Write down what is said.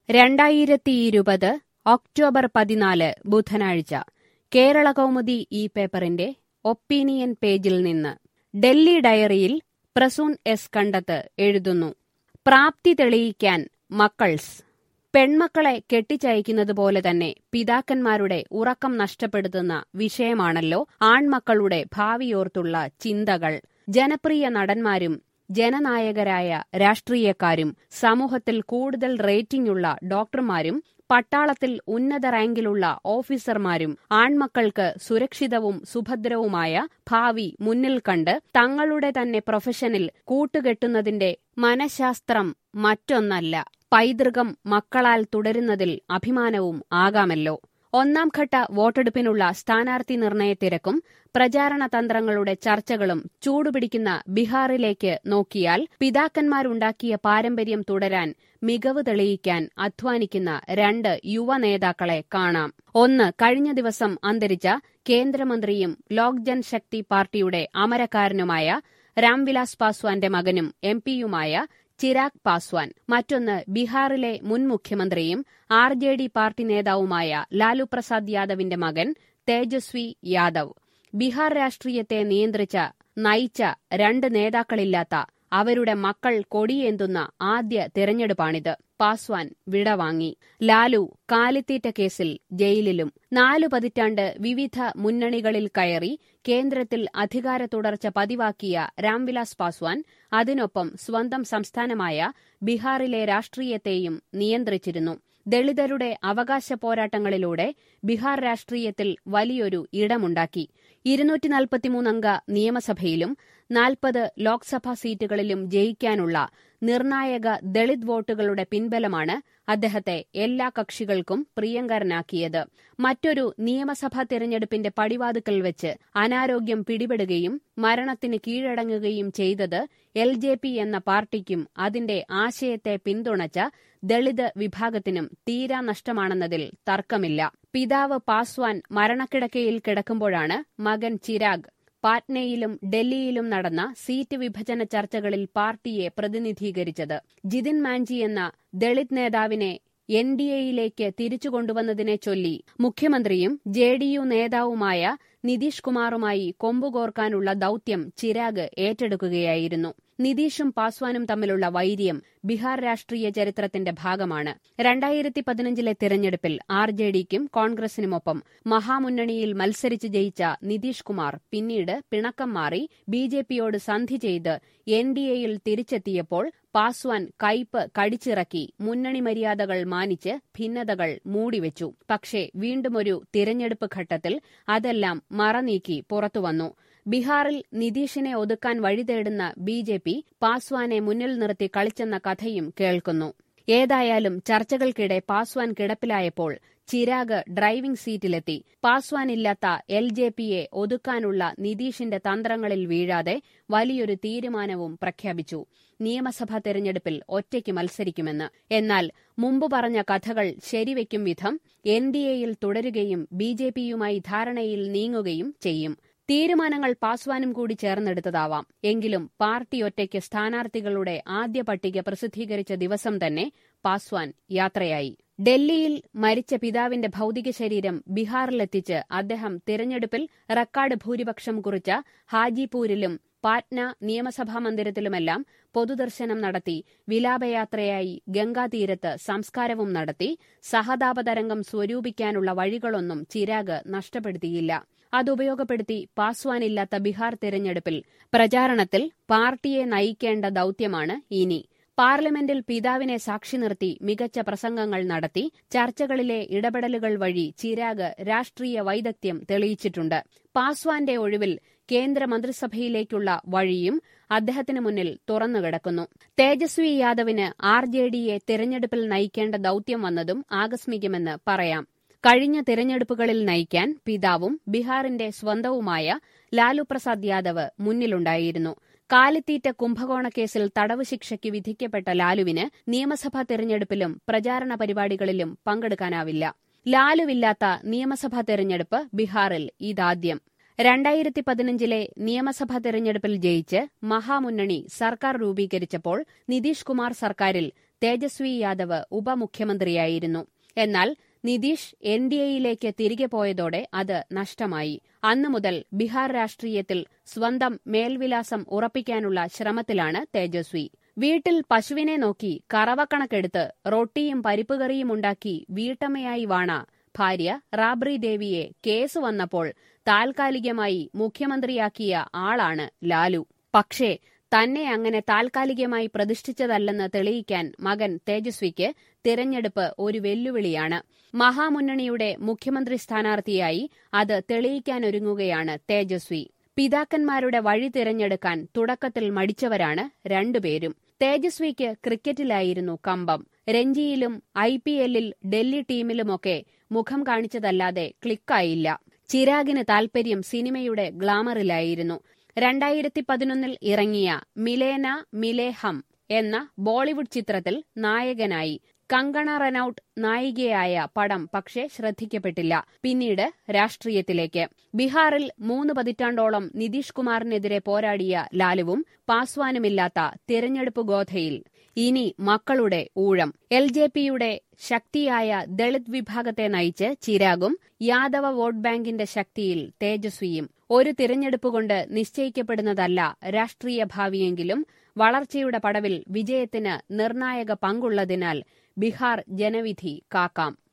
രണ്ടായിരത്തിയിരുപത് ഒക്ടോബർ പതിനാല് ബുധനാഴ്ച കേരള കൗമുദി ഈ പേപ്പറിന്റെ ഒപ്പീനിയൻ പേജിൽ നിന്ന് ഡൽഹി ഡയറിയിൽ പ്രസൂൺ എസ് കണ്ടത്ത് എഴുതുന്നു പ്രാപ്തി തെളിയിക്കാൻ മക്കൾസ് പെൺമക്കളെ കെട്ടിച്ചയക്കുന്നത് പോലെ തന്നെ പിതാക്കന്മാരുടെ ഉറക്കം നഷ്ടപ്പെടുത്തുന്ന വിഷയമാണല്ലോ ആൺമക്കളുടെ ഭാവിയോർത്തുള്ള ചിന്തകൾ ജനപ്രിയ നടന്മാരും ജനനായകരായ രാഷ്ട്രീയക്കാരും സമൂഹത്തിൽ കൂടുതൽ റേറ്റിംഗുള്ള ഡോക്ടർമാരും പട്ടാളത്തിൽ ഉന്നത റാങ്കിലുള്ള ഓഫീസർമാരും ആൺമക്കൾക്ക് സുരക്ഷിതവും സുഭദ്രവുമായ ഭാവി മുന്നിൽ കണ്ട് തങ്ങളുടെ തന്നെ പ്രൊഫഷനിൽ കൂട്ടുകെട്ടുന്നതിന്റെ മനഃശാസ്ത്രം മറ്റൊന്നല്ല പൈതൃകം മക്കളാൽ തുടരുന്നതിൽ അഭിമാനവും ആകാമല്ലോ ഒന്നാം ഘട്ട വോട്ടെടുപ്പിനുള്ള സ്ഥാനാർത്ഥി നിർണയത്തിരക്കും പ്രചാരണ തന്ത്രങ്ങളുടെ ചർച്ചകളും ചൂടുപിടിക്കുന്ന ബീഹാറിലേക്ക് നോക്കിയാൽ പിതാക്കന്മാരുണ്ടാക്കിയ പാരമ്പര്യം തുടരാൻ മികവ് തെളിയിക്കാൻ അധ്വാനിക്കുന്ന രണ്ട് യുവ നേതാക്കളെ കാണാം ഒന്ന് കഴിഞ്ഞ ദിവസം അന്തരിച്ച കേന്ദ്രമന്ത്രിയും ലോക് ജൻശക്തി പാർട്ടിയുടെ അമരക്കാരനുമായ രാംവിലാസ് പാസ്വാന്റെ മകനും എം പിയുമായ ചിരാഗ് പാസ്വാൻ മറ്റൊന്ന് ബീഹാറിലെ മുൻ മുഖ്യമന്ത്രിയും ആർ ജെ ഡി പാർട്ടി നേതാവുമായ ലാലു പ്രസാദ് യാദവിന്റെ മകൻ തേജസ്വി യാദവ് ബീഹാർ രാഷ്ട്രീയത്തെ നിയന്ത്രിച്ച നയിച്ച രണ്ട് നേതാക്കളില്ലാത്ത അവരുടെ മക്കൾ കൊടിയേന്തുന്ന ആദ്യ തെരഞ്ഞെടുപ്പാണിത് പാസ്വാൻ വിടവാങ്ങി ലാലു കാലിത്തീറ്റ കേസിൽ ജയിലിലും നാലു പതിറ്റാണ്ട് വിവിധ മുന്നണികളിൽ കയറി കേന്ദ്രത്തിൽ അധികാര തുടർച്ച പതിവാക്കിയ രാംവിലാസ് പാസ്വാൻ അതിനൊപ്പം സ്വന്തം സംസ്ഥാനമായ ബീഹാറിലെ രാഷ്ട്രീയത്തെയും നിയന്ത്രിച്ചിരുന്നു ദളിതരുടെ അവകാശ പോരാട്ടങ്ങളിലൂടെ ബീഹാർ രാഷ്ട്രീയത്തിൽ വലിയൊരു ഇടമുണ്ടാക്കി ഇരുന്നൂറ്റി നാൽപ്പത്തിമൂന്നംഗ നിയമസഭയിലും നാൽപ്പത് ലോക്സഭാ സീറ്റുകളിലും ജയിക്കാനുള്ള നിർണായക ദളിത് വോട്ടുകളുടെ പിൻബലമാണ് അദ്ദേഹത്തെ എല്ലാ കക്ഷികൾക്കും പ്രിയങ്കരനാക്കിയത് മറ്റൊരു നിയമസഭാ തെരഞ്ഞെടുപ്പിന്റെ പടിവാതുക്കൽ വെച്ച് അനാരോഗ്യം പിടിപെടുകയും മരണത്തിന് കീഴടങ്ങുകയും ചെയ്തത് എൽ ജെ പി എന്ന പാർട്ടിക്കും അതിന്റെ ആശയത്തെ പിന്തുണച്ച ദളിത് വിഭാഗത്തിനും തീരാ നഷ്ടമാണെന്നതിൽ തർക്കമില്ല പിതാവ് പാസ്വാൻ മരണക്കിടക്കയിൽ കിടക്കുമ്പോഴാണ് മകൻ ചിരാഗ് പാറ്റ്നയിലും ഡൽഹിയിലും നടന്ന സീറ്റ് വിഭജന ചർച്ചകളിൽ പാർട്ടിയെ പ്രതിനിധീകരിച്ചത് ജിതിൻ മാഞ്ചി എന്ന ദളിത് നേതാവിനെ എൻ ഡി എയിലേക്ക് തിരിച്ചുകൊണ്ടുവന്നതിനെ ചൊല്ലി മുഖ്യമന്ത്രിയും ജെ ഡി യു നേതാവുമായ നിതീഷ് കുമാറുമായി കൊമ്പുകോർക്കാനുള്ള ദൌത്യം ചിരാഗ് ഏറ്റെടുക്കുകയായിരുന്നു നിതീഷും പാസ്വാനും തമ്മിലുള്ള വൈര്യം ബീഹാർ രാഷ്ട്രീയ ചരിത്രത്തിന്റെ ഭാഗമാണ് രണ്ടായിരത്തി പതിനഞ്ചിലെ തിരഞ്ഞെടുപ്പിൽ ആർ ജെ ഡിക്കും കോൺഗ്രസിനുമൊപ്പം മഹാമുന്നണിയിൽ മത്സരിച്ച് ജയിച്ച നിതീഷ് കുമാർ പിന്നീട് പിണക്കം മാറി ബി ജെ പിയോട് സന്ധി ചെയ്ത് എൻ ഡി എയിൽ തിരിച്ചെത്തിയപ്പോൾ പാസ്വാൻ കയ്പ് കടിച്ചിറക്കി മുന്നണി മര്യാദകൾ മാനിച്ച് ഭിന്നതകൾ മൂടിവെച്ചു പക്ഷേ വീണ്ടുമൊരു തിരഞ്ഞെടുപ്പ് ഘട്ടത്തിൽ അതെല്ലാം മറനീക്കി പുറത്തുവന്നു ബീഹാറിൽ നിതീഷിനെ ഒതുക്കാൻ വഴിതേടുന്ന ബി ജെ പി പാസ്വാനെ മുന്നിൽ നിർത്തി കളിച്ചെന്ന കഥയും കേൾക്കുന്നു ഏതായാലും ചർച്ചകൾക്കിടെ പാസ്വാൻ കിടപ്പിലായപ്പോൾ ചിരാഗ് ഡ്രൈവിംഗ് സീറ്റിലെത്തി പാസ്വാൻ ഇല്ലാത്ത എൽ ജെ പിയെ ഒതുക്കാനുള്ള നിതീഷിന്റെ തന്ത്രങ്ങളിൽ വീഴാതെ വലിയൊരു തീരുമാനവും പ്രഖ്യാപിച്ചു നിയമസഭാ തെരഞ്ഞെടുപ്പിൽ ഒറ്റയ്ക്ക് മത്സരിക്കുമെന്ന് എന്നാൽ മുമ്പ് പറഞ്ഞ കഥകൾ ശരിവെക്കും വിധം എൻ ഡി എയിൽ തുടരുകയും ബി ജെ പിയുമായി ധാരണയിൽ നീങ്ങുകയും ചെയ്യും തീരുമാനങ്ങൾ പാസ്വാനും കൂടി ചേർന്നെടുത്തതാവാം എങ്കിലും പാർട്ടി ഒറ്റയ്ക്ക് സ്ഥാനാർത്ഥികളുടെ ആദ്യ പട്ടിക പ്രസിദ്ധീകരിച്ച ദിവസം തന്നെ പാസ്വാൻ യാത്രയായി ഡൽഹിയിൽ മരിച്ച പിതാവിന്റെ ഭൌതിക ശരീരം ബീഹാറിലെത്തിച്ച് അദ്ദേഹം തിരഞ്ഞെടുപ്പിൽ റെക്കോർഡ് ഭൂരിപക്ഷം കുറിച്ച ഹാജിപൂരിലും പാറ്റ്ന നിയമസഭാ മന്ദിരത്തിലുമെല്ലാം പൊതുദർശനം നടത്തി വിലാപയാത്രയായി ഗംഗാതീരത്ത് സംസ്കാരവും നടത്തി സഹതാപതരംഗം സ്വരൂപിക്കാനുള്ള വഴികളൊന്നും ചിരാഗ് നഷ്ടപ്പെടുത്തിയില്ല അതുപയോഗപ്പെടുത്തി പാസ്വാനില്ലാത്ത ബീഹാർ തെരഞ്ഞെടുപ്പിൽ പ്രചാരണത്തിൽ പാർട്ടിയെ നയിക്കേണ്ട ദൌത്യമാണ് ഇനി പാർലമെന്റിൽ പിതാവിനെ സാക്ഷി നിർത്തി മികച്ച പ്രസംഗങ്ങൾ നടത്തി ചർച്ചകളിലെ ഇടപെടലുകൾ വഴി ചിരാഗ് രാഷ്ട്രീയ വൈദഗ്ധ്യം തെളിയിച്ചിട്ടുണ്ട് പാസ്വാന്റെ ഒഴിവിൽ കേന്ദ്രമന്ത്രിസഭയിലേക്കുള്ള വഴിയും അദ്ദേഹത്തിന് മുന്നിൽ തുറന്നുകിടക്കുന്നു തേജസ്വി യാദവിന് ആർ ജെ ഡിയെ തെരഞ്ഞെടുപ്പിൽ നയിക്കേണ്ട ദൌത്യം വന്നതും ആകസ്മികമെന്ന് പറയാം കഴിഞ്ഞ തിരഞ്ഞെടുപ്പുകളിൽ നയിക്കാൻ പിതാവും ബീഹാറിന്റെ സ്വന്തവുമായ ലാലു പ്രസാദ് യാദവ് മുന്നിലുണ്ടായിരുന്നു കാലിത്തീറ്റ കുംഭകോണ കേസിൽ തടവ് ശിക്ഷയ്ക്ക് വിധിക്കപ്പെട്ട ലാലുവിന് നിയമസഭാ തെരഞ്ഞെടുപ്പിലും പ്രചാരണ പരിപാടികളിലും പങ്കെടുക്കാനാവില്ല ലാലുവില്ലാത്ത നിയമസഭാ തെരഞ്ഞെടുപ്പ് ബീഹാറിൽ ഇതാദ്യം രണ്ടായിരത്തി പതിനഞ്ചിലെ നിയമസഭാ തെരഞ്ഞെടുപ്പിൽ ജയിച്ച് മഹാമുന്നണി സർക്കാർ രൂപീകരിച്ചപ്പോൾ നിതീഷ് കുമാർ സർക്കാരിൽ തേജസ്വി യാദവ് ഉപമുഖ്യമന്ത്രിയായിരുന്നു എന്നാൽ നിതീഷ് എൻ ഡി എയിലേക്ക് തിരികെ പോയതോടെ അത് നഷ്ടമായി അന്നു മുതൽ ബീഹാർ രാഷ്ട്രീയത്തിൽ സ്വന്തം മേൽവിലാസം ഉറപ്പിക്കാനുള്ള ശ്രമത്തിലാണ് തേജസ്വി വീട്ടിൽ പശുവിനെ നോക്കി കറവക്കണക്കെടുത്ത് റൊട്ടിയും പരിപ്പുകറിയും ഉണ്ടാക്കി വീട്ടമ്മയായി വാണ ഭാര്യ റാബ്രി ദേവിയെ കേസ് വന്നപ്പോൾ താൽക്കാലികമായി മുഖ്യമന്ത്രിയാക്കിയ ആളാണ് ലാലു പക്ഷേ തന്നെ അങ്ങനെ താൽക്കാലികമായി പ്രതിഷ്ഠിച്ചതല്ലെന്ന് തെളിയിക്കാൻ മകൻ തേജസ്വിക്ക് തിരഞ്ഞെടുപ്പ് ഒരു വെല്ലുവിളിയാണ് മഹാമുന്നണിയുടെ മുഖ്യമന്ത്രി സ്ഥാനാർത്ഥിയായി അത് തെളിയിക്കാനൊരുങ്ങുകയാണ് തേജസ്വി പിതാക്കന്മാരുടെ വഴി തിരഞ്ഞെടുക്കാൻ തുടക്കത്തിൽ മടിച്ചവരാണ് രണ്ടുപേരും തേജസ്വിക്ക് ക്രിക്കറ്റിലായിരുന്നു കമ്പം രഞ്ജിയിലും ഐ പി എല്ലിൽ ഡൽഹി ടീമിലുമൊക്കെ മുഖം കാണിച്ചതല്ലാതെ ക്ലിക്കായില്ല ചിരാഗിന് താൽപര്യം സിനിമയുടെ ഗ്ലാമറിലായിരുന്നു രണ്ടായിരത്തി പതിനൊന്നിൽ ഇറങ്ങിയ മിലേന മിലേഹം എന്ന ബോളിവുഡ് ചിത്രത്തിൽ നായകനായി കങ്കണ റനൌട്ട് നായികയായ പടം പക്ഷേ ശ്രദ്ധിക്കപ്പെട്ടില്ല പിന്നീട് രാഷ്ട്രീയത്തിലേക്ക് ബീഹാറിൽ മൂന്ന് പതിറ്റാണ്ടോളം നിതീഷ് കുമാറിനെതിരെ പോരാടിയ ലാലുവും പാസ്വാനുമില്ലാത്ത തിരഞ്ഞെടുപ്പ് ഗോധയിൽ ഇനി മക്കളുടെ ഊഴം എൽ ജെ പിയുടെ ശക്തിയായ ദളിത് വിഭാഗത്തെ നയിച്ച് ചിരാഗും യാദവ വോട്ട് ബാങ്കിന്റെ ശക്തിയിൽ തേജസ്വിയും ഒരു തിരഞ്ഞെടുപ്പ് കൊണ്ട് നിശ്ചയിക്കപ്പെടുന്നതല്ല രാഷ്ട്രീയ ഭാവിയെങ്കിലും വളർച്ചയുടെ പടവിൽ വിജയത്തിന് നിർണായക പങ്കുള്ളതിനാൽ ബീഹാർ ജനവിധി കാക്കാം